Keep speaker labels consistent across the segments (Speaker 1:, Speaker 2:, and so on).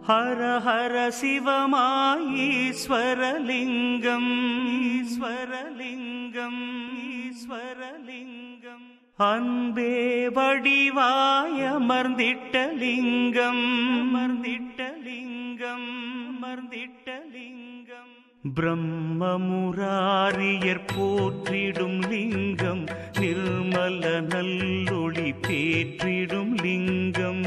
Speaker 1: ஹர ஹர சிவமாயீஸ்வரலிங்கம் ஈஸ்வரலிங்கம் ஈஸ்வரலிங்கம் அன்பே வடிவாய் அமர்ந்திட்ட லிங்கம் அமர்ந்திட்ட லிங்கம் அமர்ந்திட்ட லிங்கம் பிரம்மமுராரியர் போற்றிடும் லிங்கம் நிர்மல நல்லொளி பேற்றிடும் லிங்கம்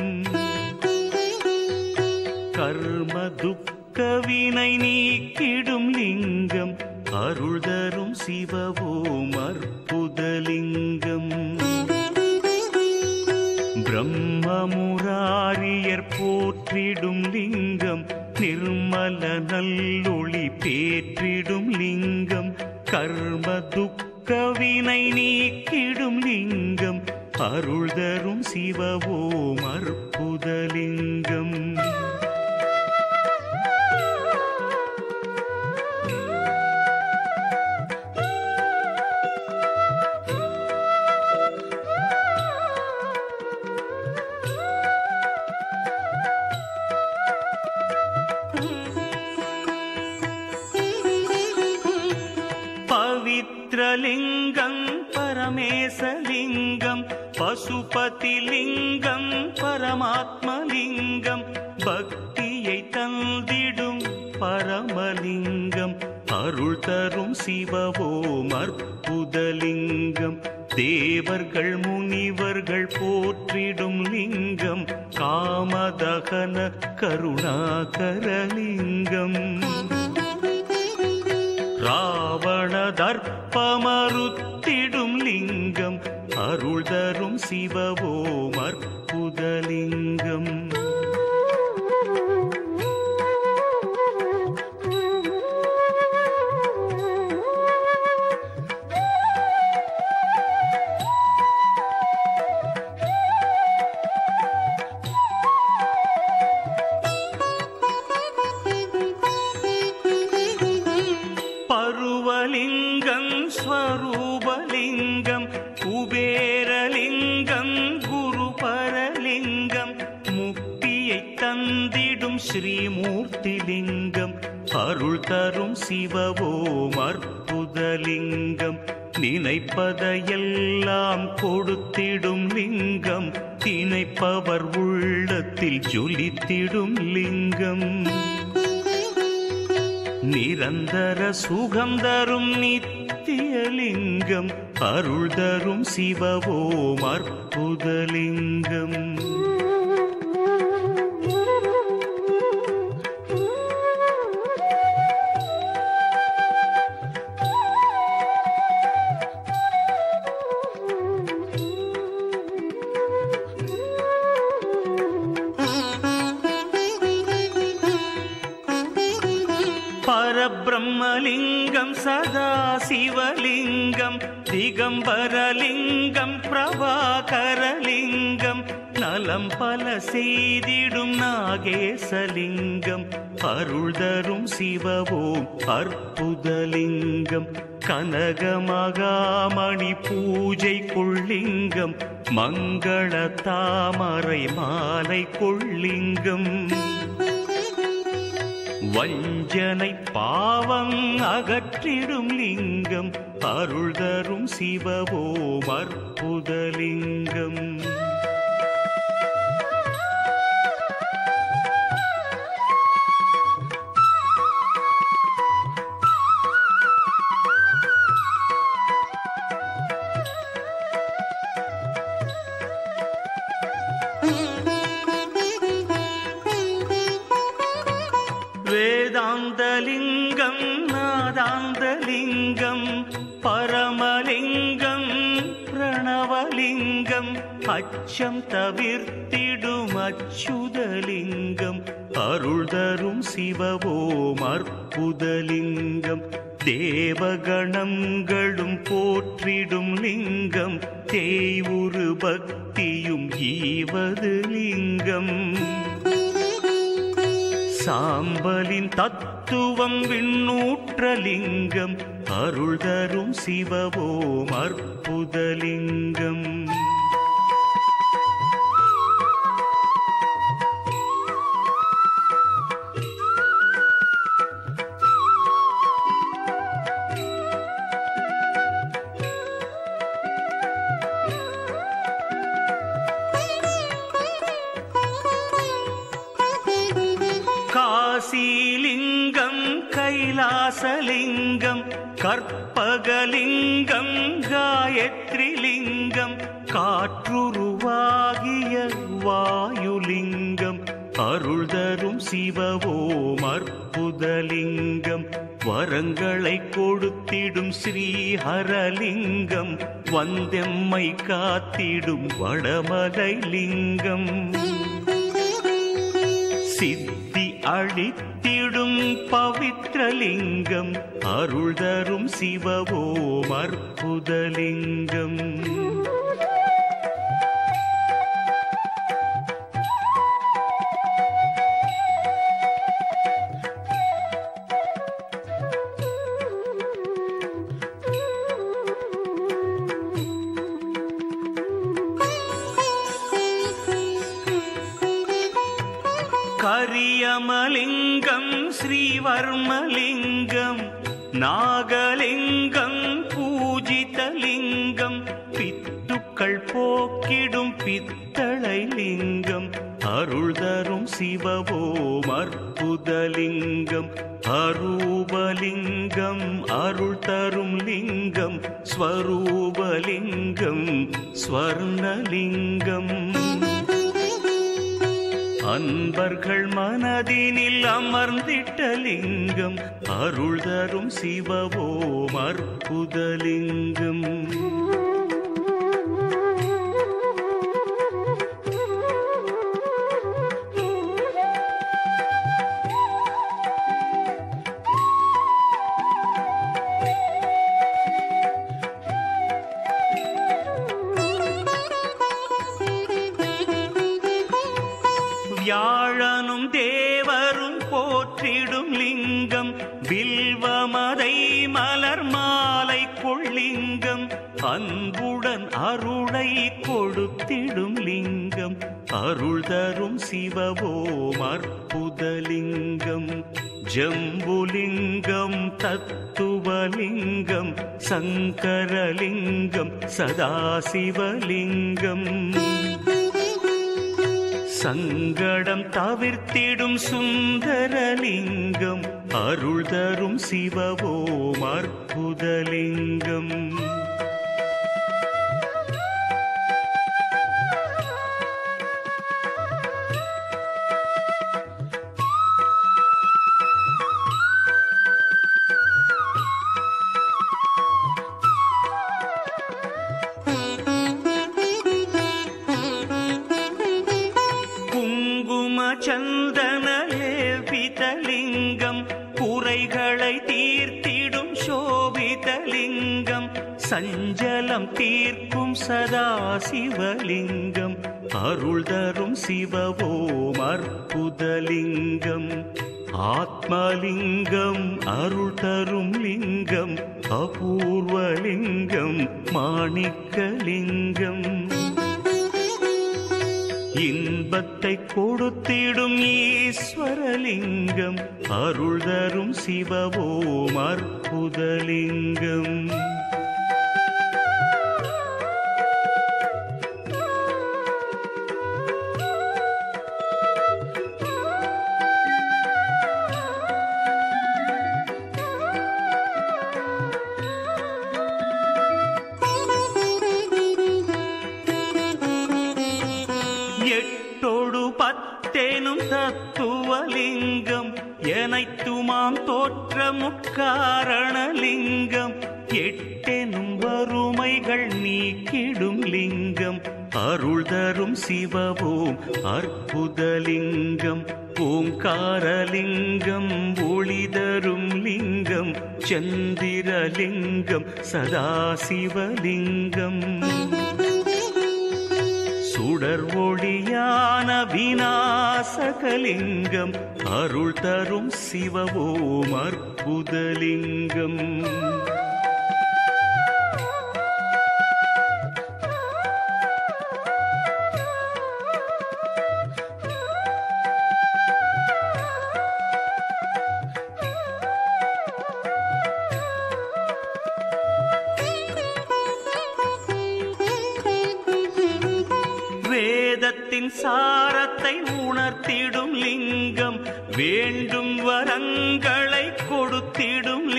Speaker 1: கர்ம துக்கவினை நீக்கிடும் லிங்கம் அருள் தரும் சிவவோம் அற்புதலிங்கம் பிரம்மமுராரியர் போற்றிடும் லிங்கம் நிர்மல நல்லொளி பேற்றிடும் லிங்கம் கர்ம துக்கவினை நீக்கிடும் லிங்கம் அருள் தரும் சிவவோம் அற்புதலிங்கம் பவித்ரலிங்கம் பரமேசலிங்கம் பசுபதிலிங்கம் பரமாத்மலிங்கம் பக்தியை தந்திடும் பரமலிங்கம் அருள் தரும் சிவவோம் அற்புதலிங்கம் தேவர்கள் முனிவர்கள் போற்றிடும் லிங்கம் காமதகன கருணாகரலிங்கம் ராவண தர்ப்பமறுத்திடும் லிங்கம் அருள் தரும் சிவவோம் அற்புதலிங்கம் பருவலிங்கம் ஸ்வரூபலிங்கம் குபேரலிங்கம் குருபரலிங்கம் முக்தியை தந்திடும் ஸ்ரீமூர்த்திலிங்கம் அருள் தரும் சிவவோம் அற்புதலிங்கம் நினைப்பதையெல்லாம் கொடுத்திடும் லிங்கம் திணைப்பவர் உள்ளத்தில் ஜொலித்திடும் லிங்கம் நிரந்தர சுகம் தரும் நித்தியலிங்கம் அருள் தரும் சிவவோம் அற்புதலிங்கம் பரபிரம்மலிங்கம் சதா சிவலிங்கம் திகம்பரலிங்கம் பிரபாகரலிங்கம் நலம் பல செய்திடும் நாகேசலிங்கம் அருள் தரும் சிவவோம் அற்புதலிங்கம் கனகமகாமணி பூஜை கொள்ளிங்கம் மங்கள தாமரை மாலை கொள்ளிங்கம் வஞ்சனை பாவம் அகற்றிடும் லிங்கம் அருள் தரும் சிவவோம் அற்புதலிங்கம் வேதாந்தலிங்கம் நாதாந்தலிங்கம் பரமலிங்கம் பிரணவலிங்கம் அச்சம் தவிர்த்திடும் அச்சுதலிங்கம் அருள் தரும் சிவவோம் அற்புதலிங்கம் தேவகணங்களும் போற்றிடும் லிங்கம் தேய்வுரு பக்தியும் ஈவது லிங்கம் சாம்பலின் தத்துவம் விண்ணூற்றலிங்கம் அருள் தரும் சிவவோம் அற்புதலிங்கம் கைலாசலிங்கம் கற்பகலிங்கம் காயத்ரிலிங்கம் காற்றுருவாகிய வாயுலிங்கம் அருள் தரும் சிவவோம் அற்புதலிங்கம் வரங்களை கொடுத்திடும் ஸ்ரீஹரலிங்கம் வந்தெம்மை காத்திடும் வடமலை லிங்கம் சித்தி அழித்திடும் பவித்ரலிங்கம் அருள் தரும் சிவவோம் அற்புதலிங்கம் கரியமலிங்கம் ஸ்ரீவர்மலிங்கம் நாகலிங்கம் பூஜிதலிங்கம் பித்துக்கள் போக்கிடும் பித்தளை லிங்கம் அருள் தரும் சிவவோம் அற்புதலிங்கம் அரூபலிங்கம் அருள் தரும் லிங்கம் ஸ்வரூபலிங்கம் ஸ்வர்ணலிங்கம் அன்பர்கள் மனதினில் அமர்ந்திட்ட லிங்கம் அருள் தரும் சிவவோம் அற்புதலிங்கம் வியாழனும் தேவரும் போற்றிடும் லிங்கம் வில்வமதை மலர் மாலை கொள்ளிங்கம் அன்புடன் அருளை கொடுத்திடும் லிங்கம் அருள் தரும் சிவவோம் அற்புதலிங்கம் ஜம்புலிங்கம் தத்துவலிங்கம் சங்கரலிங்கம் சதாசிவலிங்கம் சங்கடம் தவிர்த்திடும் சுந்தரலிங்கம் அருள் தரும் சிவவோம் அற்புதலிங்கம் குங்கும சந்தன லேபிதலிங்கம் குறைகளை தீர்த்திடும் சோபிதலிங்கம் சஞ்சலம் தீர்க்கும் சதாசிவலிங்கம் அருள் தரும் சிவவோம் அற்புதலிங்கம் ஆத்மலிங்கம் அருள் தரும் லிங்கம் அபூர்வலிங்கம் மாணிக்கலிங்கம் இன்பத்தை கொடுத்திடும் ஈஸ்வரலிங்கம் அருள் தரும் சிவவோம் அற்புதலிங்கம் எட்டோடு பத்தேனும் தத்துவலிங்கம் எனைத்துமாம் தோற்ற முக்காரணலிங்கம் எட்டெனும் வறுமைகள் நீக்கிடும் லிங்கம் அருள் தரும் சிவவோம் அற்புதலிங்கம் ஓங்காரலிங்கம் ஒளி தரும் லிங்கம் சந்திரலிங்கம் சதாசிவலிங்கம் சுடர் ஒளியான விநாசகலிங்கம் அருள் தரும் சிவவோம் அற்புதலிங்கம் வேதத்தின் சாரத்தை உணர்த்திடும் லிங்கம் வேண்டும் வரங்களை கொடுத்திடும்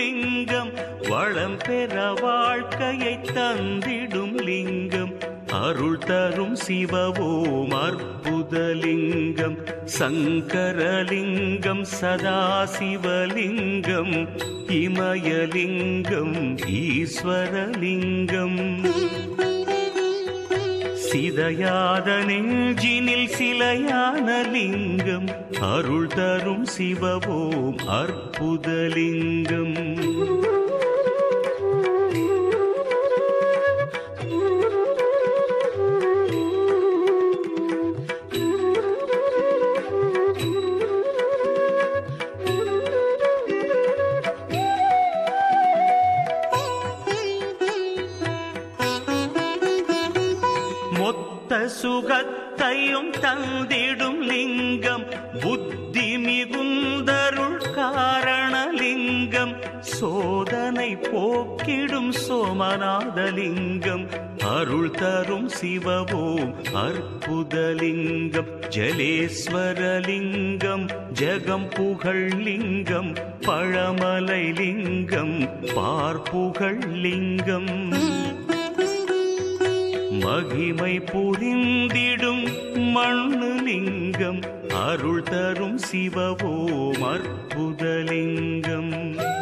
Speaker 1: வளம் பெற வாழ்க்கையை தந்திடும் லிங்கம் அருள் தரும் சிவவோம் அற்புதலிங்கம் சங்கரலிங்கம் சதாசிவலிங்கம் இமயலிங்கம் ஈஸ்வரலிங்கம் சிதையாத நெஞ்சினில் சிலையான லிங்கம் அருள் தரும் சிவவோம் அற்புதலிங்கம் மொத்த சுகத்தையும் தந்திடும் லிங்கம் புத்தி மிகுந்தருள் காரணலிங்கம் சோதனை போக்கிடும் சோமநாதலிங்கம் அருள் தரும் சிவவோம் அற்புதலிங்கம் ஜலேஸ்வரலிங்கம் ஜெகம் புகழ் லிங்கம் பழமலை லிங்கம் பார்ப்புகழ் லிங்கம் மகிமை புரிந்திடும் மண்ணு லிங்கம் அருள் தரும் சிவவோம் அற்புதலிங்கம்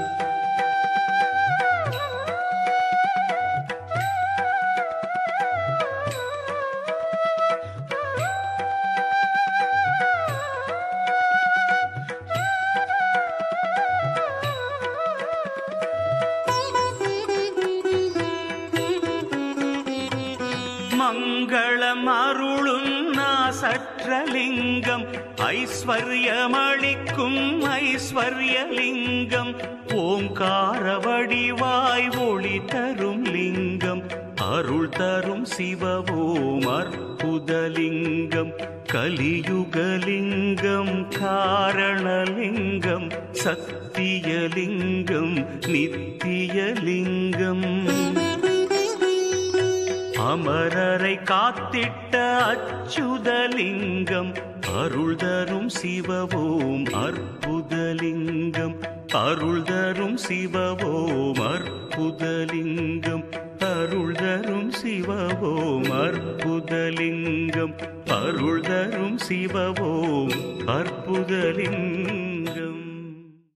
Speaker 1: மங்களம் அருளும் நாசற்றலிங்கம் ஐஸ்வர்யமளிக்கும் ஐஸ்வர்யலிங்கம் ஓங்கார வடிவாய் ஒளி தரும் லிங்கம் அருள் தரும் சிவவோம் அற்புதலிங்கம் கலியுகலிங்கம் காரணலிங்கம் சத்தியலிங்கம் நித்தியலிங்கம் அமரரை காத்திட்ட அச்சுதலிங்கம் அருள் தரும் சிவவோம் அற்புதலிங்கம் அருள் தரும் சிவவோம் அற்புதலிங்கம் அருள் தரும் சிவவோம் அற்புதலிங்கம் அருள் தரும் சிவவோம் அற்புதலிங்கம்